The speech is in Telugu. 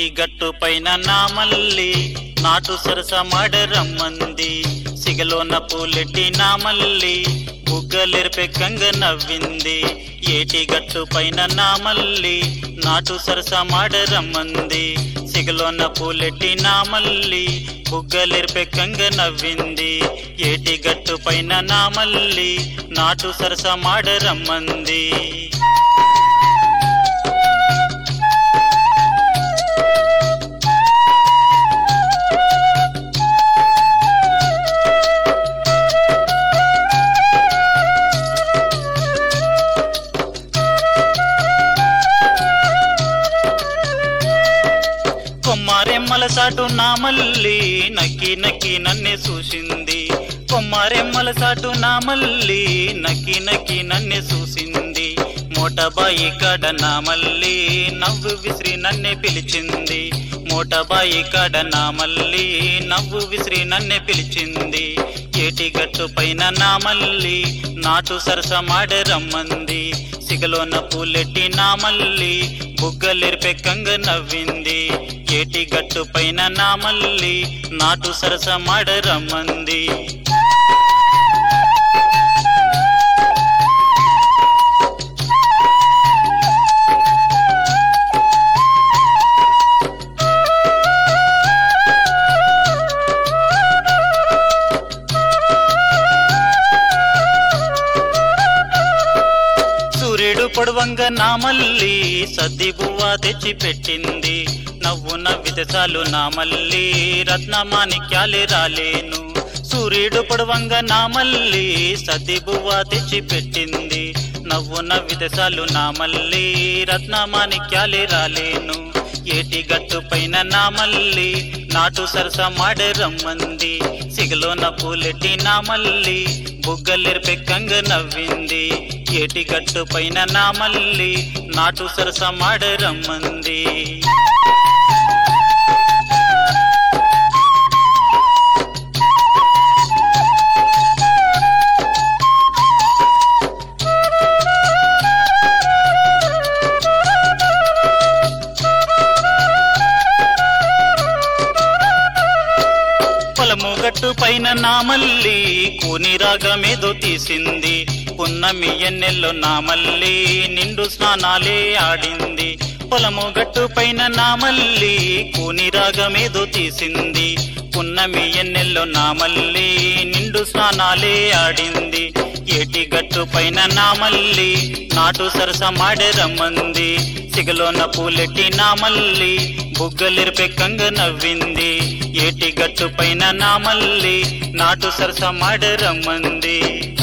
గట్టు పైన నా మల్లి నాటు సరస రమ్మంది సిగలోన పూలెట్టి నా మల్లి బుగ్గలెరిపెక్కంగ నవ్వింది ఏటి గట్టు పైన నా మల్లి నాటు సరస రమ్మంది సిగలోన పూలెట్టి నా మల్లి బుగ్గలెరిపెక్కంగ నవ్వింది ఏటి గట్టు పైన నా మల్లి నాటు సరస రమ్మంది కొమ్మారెమ్మల సాటు నా మల్లి నక్కి నక్కి నన్నే చూసింది కొమ్మారెమ్మల సాటు నా మల్లి నక్కి నక్కి నన్నే చూసింది మోటబాయి కాడ నా మల్లి నవ్వు విసిరి నన్నే పిలిచింది మోటబాయి కాడ నా మల్లి నవ్వు విసిరి నన్నే పిలిచింది ఏటి గట్టు పైన నా మల్లి నాటు సరస రమ్మంది సిగలోన పూలెట్టి నా మల్లి బుగ్గలెరిపెక్కంగ నవ్వింది ఏటి గట్టు పైన నా మల్లి నాటు సరస రమ్మంది సూర్యుడు పొడవంగ నా మల్లి సద్ది బువ్వ తెచ్చి పెట్టింది నవ్వు నవ్వితే చాలు నా మల్లి రత్నమాణిక్యాలే రాలేను సూర్యుడు పొడవంగ నా మల్లి సద్ది బువ్వ తెచ్చి పెట్టింది నవ్వు నవ్వితే చాలు నా మల్లి రత్నమాణిక్యాలే రాలేను ఏటి గట్టు పైన నా మల్లి నాటు సరస రమ్మంది సిగలోన పూలెట్టి నా మల్లి బుగ్గలెరిపెక్కంగ నవ్వింది ఏటి గట్టు పైన నా మల్లి నాటు సరస రమ్మంది పొలము గట్టు పైన నా మల్లి కూని రాగమేదో తీసింది పున్నమి ఎన్నెల్లో నా మల్లి నిండు స్నానాలే ఆడింది పొలము గట్టు పైన నా మల్లి కూని రాగమేదో తీసింది పున్నమి ఎన్నెల్లో నా మల్లి నిండు స్నానాలే ఆడింది ఏటి గట్టు పైన నా మల్లి నాటు సరస రమ్మంది సిగలోన పూలెట్టి నా మల్లి బుగ్గలెరిపెక్కంగ నవ్వింది ఏటి గట్టు పైన నా మల్లి నాటు సరస రమ్మంది